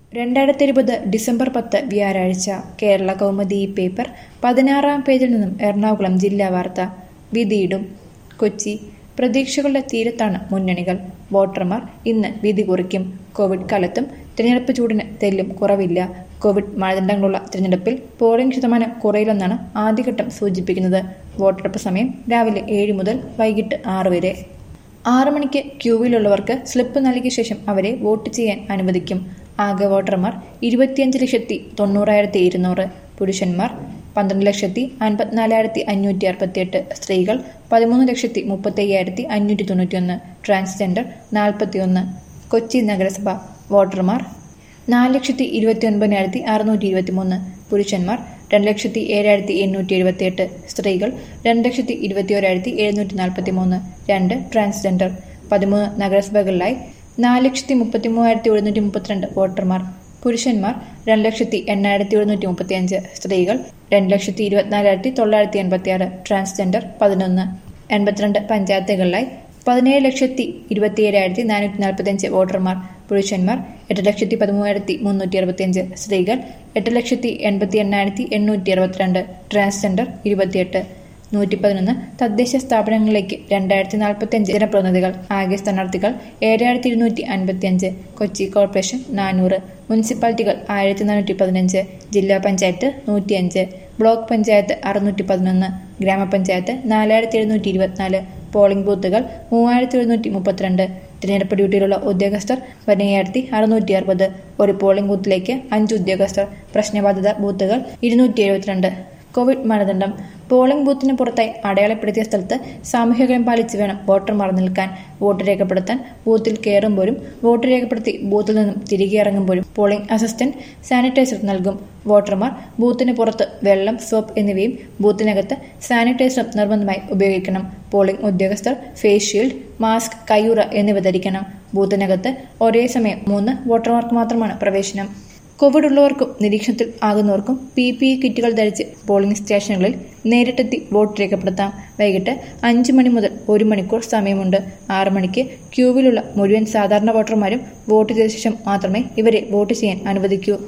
രണ്ടായിരത്തി ഇരുപത് ഡിസംബർ പത്ത് വ്യാഴാഴ്ച കേരള കൗമുദി പേപ്പർ പതിനാറാം പേജിൽ നിന്നും എറണാകുളം ജില്ലാ വാർത്ത വിധിയിടും കൊച്ചി പ്രതീക്ഷകളുടെ തീരത്താണ് മുന്നണികൾ വോട്ടർമാർ ഇന്ന് വിധി കുറിക്കും കോവിഡ് കാലത്തും തിരഞ്ഞെടുപ്പ് ചൂടിന് തെല്ലും കുറവില്ല കോവിഡ് മാനദണ്ഡങ്ങളുള്ള തിരഞ്ഞെടുപ്പിൽ പോളിംഗ് ശതമാനം കുറയില്ലെന്നാണ് ആദ്യഘട്ടം സൂചിപ്പിക്കുന്നത് വോട്ടെടുപ്പ് സമയം രാവിലെ ഏഴ് മുതൽ വൈകിട്ട് ആറ് വരെ ആറ് മണിക്ക് ക്യൂവിലുള്ളവർക്ക് സ്ലിപ്പ് നൽകിയ ശേഷം അവരെ വോട്ട് ചെയ്യാൻ അനുവദിക്കും ആകെ വോട്ടർമാർ ഇരുപത്തിയഞ്ച് ലക്ഷത്തി തൊണ്ണൂറായിരത്തി ഇരുന്നൂറ് പുരുഷന്മാർ പന്ത്രണ്ട് ലക്ഷത്തി അൻപത്തിനാലായിരത്തി അഞ്ഞൂറ്റി അറുപത്തിയെട്ട് സ്ത്രീകൾ പതിമൂന്ന് ലക്ഷത്തി മുപ്പത്തി അയ്യായിരത്തി അഞ്ഞൂറ്റി തൊണ്ണൂറ്റിയൊന്ന് ട്രാൻസ്ജെൻഡർ നാൽപ്പത്തിയൊന്ന് കൊച്ചി നഗരസഭ വോട്ടർമാർ നാല് ലക്ഷത്തി ഇരുപത്തി ഒൻപതിനായിരത്തി അറുന്നൂറ്റി ഇരുപത്തി മൂന്ന് പുരുഷന്മാർ രണ്ട് ലക്ഷത്തി ഏഴായിരത്തി എണ്ണൂറ്റി എഴുപത്തി എട്ട് സ്ത്രീകൾ രണ്ട് ലക്ഷത്തി ഇരുപത്തി ഒരായിരത്തി എഴുന്നൂറ്റി നാൽപ്പത്തി മൂന്ന് രണ്ട് ട്രാൻസ്ജെൻഡർ പതിമൂന്ന് നഗരസഭകളിലായി നാല് ലക്ഷത്തി മുപ്പത്തി മൂവായിരത്തി എഴുന്നൂറ്റി മുപ്പത്തിരണ്ട് വോട്ടർമാർ പുരുഷന്മാർ രണ്ട് ലക്ഷത്തി എണ്ണായിരത്തി എഴുന്നൂറ്റി മുപ്പത്തി അഞ്ച് സ്ത്രീകൾ രണ്ട് ലക്ഷത്തി ഇരുപത്തിനാലായിരത്തി തൊള്ളായിരത്തി എൺപത്തി ആറ് ട്രാൻസ്ജെൻഡർ പതിനൊന്ന് എൺപത്തിരണ്ട് പഞ്ചായത്തുകളിലായി പതിനേഴ് ലക്ഷത്തി ഇരുപത്തിയേഴായിരത്തി നാനൂറ്റി നാൽപ്പത്തിയഞ്ച് വോട്ടർമാർ പുരുഷന്മാർ എട്ട് ലക്ഷത്തി പതിമൂവായിരത്തി മുന്നൂറ്റി അറുപത്തിയഞ്ച് സ്ത്രീകൾ എട്ട് ലക്ഷത്തി എൺപത്തി എണ്ണായിരത്തി എണ്ണൂറ്റി അറുപത്തിരണ്ട് ട്രാൻസ്ജെൻഡർ ഇരുപത്തിയെട്ട് നൂറ്റി പതിനൊന്ന് തദ്ദേശ സ്ഥാപനങ്ങളിലേക്ക് രണ്ടായിരത്തി നാൽപ്പത്തിയഞ്ച് ജനപ്രതിനിധികൾ ആകെ സ്ഥാനാർത്ഥികൾ ഏഴായിരത്തി ഇരുന്നൂറ്റി അൻപത്തിയഞ്ച് കൊച്ചി കോർപ്പറേഷൻ നാനൂറ് മുനിസിപ്പാലിറ്റികൾ ആയിരത്തി നാനൂറ്റി പതിനഞ്ച് ജില്ലാ പഞ്ചായത്ത് നൂറ്റിയഞ്ച് ബ്ലോക്ക് പഞ്ചായത്ത് അറുന്നൂറ്റി പതിനൊന്ന് ഗ്രാമപഞ്ചായത്ത് നാലായിരത്തി എഴുന്നൂറ്റി ഇരുപത്തിനാല് പോളിംഗ് ബൂത്തുകൾ മൂവായിരത്തി എഴുന്നൂറ്റി മുപ്പത്തിരണ്ട് തിരഞ്ഞെടുപ്പ് ഡ്യൂട്ടിയിലുള്ള ഉദ്യോഗസ്ഥർ പതിനയ്യായിരത്തി അറുന്നൂറ്റി അറുപത് ഒരു പോളിംഗ് ബൂത്തിലേക്ക് അഞ്ച് ഉദ്യോഗസ്ഥർ പ്രശ്നബാധിത ബൂത്തുകൾ ഇരുന്നൂറ്റി എഴുപത്തിരണ്ട് കോവിഡ് മാനദണ്ഡം പോളിംഗ് ബൂത്തിന് പുറത്തായി അടയാളപ്പെടുത്തിയ സ്ഥലത്ത് സാമൂഹികരം പാലിച്ച് വേണം വോട്ടർമാർ നിൽക്കാൻ വോട്ട് രേഖപ്പെടുത്താൻ ബൂത്തിൽ കയറുമ്പോഴും വോട്ട് രേഖപ്പെടുത്തി ബൂത്തിൽ നിന്നും തിരികെ ഇറങ്ങുമ്പോഴും പോളിംഗ് അസിസ്റ്റന്റ് സാനിറ്റൈസർ നൽകും വോട്ടർമാർ ബൂത്തിന് പുറത്ത് വെള്ളം സോപ്പ് എന്നിവയും ബൂത്തിനകത്ത് സാനിറ്റൈസറും നിർബന്ധമായി ഉപയോഗിക്കണം പോളിംഗ് ഉദ്യോഗസ്ഥർ ഫേസ് ഷീൽഡ് മാസ്ക് കയ്യുറ എന്നിവ ധരിക്കണം ബൂത്തിനകത്ത് ഒരേ സമയം മൂന്ന് വോട്ടർമാർക്ക് മാത്രമാണ് പ്രവേശനം കോവിഡ് ഉള്ളവർക്കും നിരീക്ഷണത്തിൽ ആകുന്നവർക്കും പി പി ഇ കിറ്റുകൾ ധരിച്ച് പോളിംഗ് സ്റ്റേഷനുകളിൽ നേരിട്ടെത്തി വോട്ട് രേഖപ്പെടുത്താം വൈകിട്ട് അഞ്ച് മണി മുതൽ ഒരു മണിക്കൂർ സമയമുണ്ട് ആറ് മണിക്ക് ക്യൂവിലുള്ള മുഴുവൻ സാധാരണ വോട്ടർമാരും വോട്ട് ചെയ്ത ശേഷം മാത്രമേ ഇവരെ വോട്ട് ചെയ്യാൻ അനുവദിക്കൂ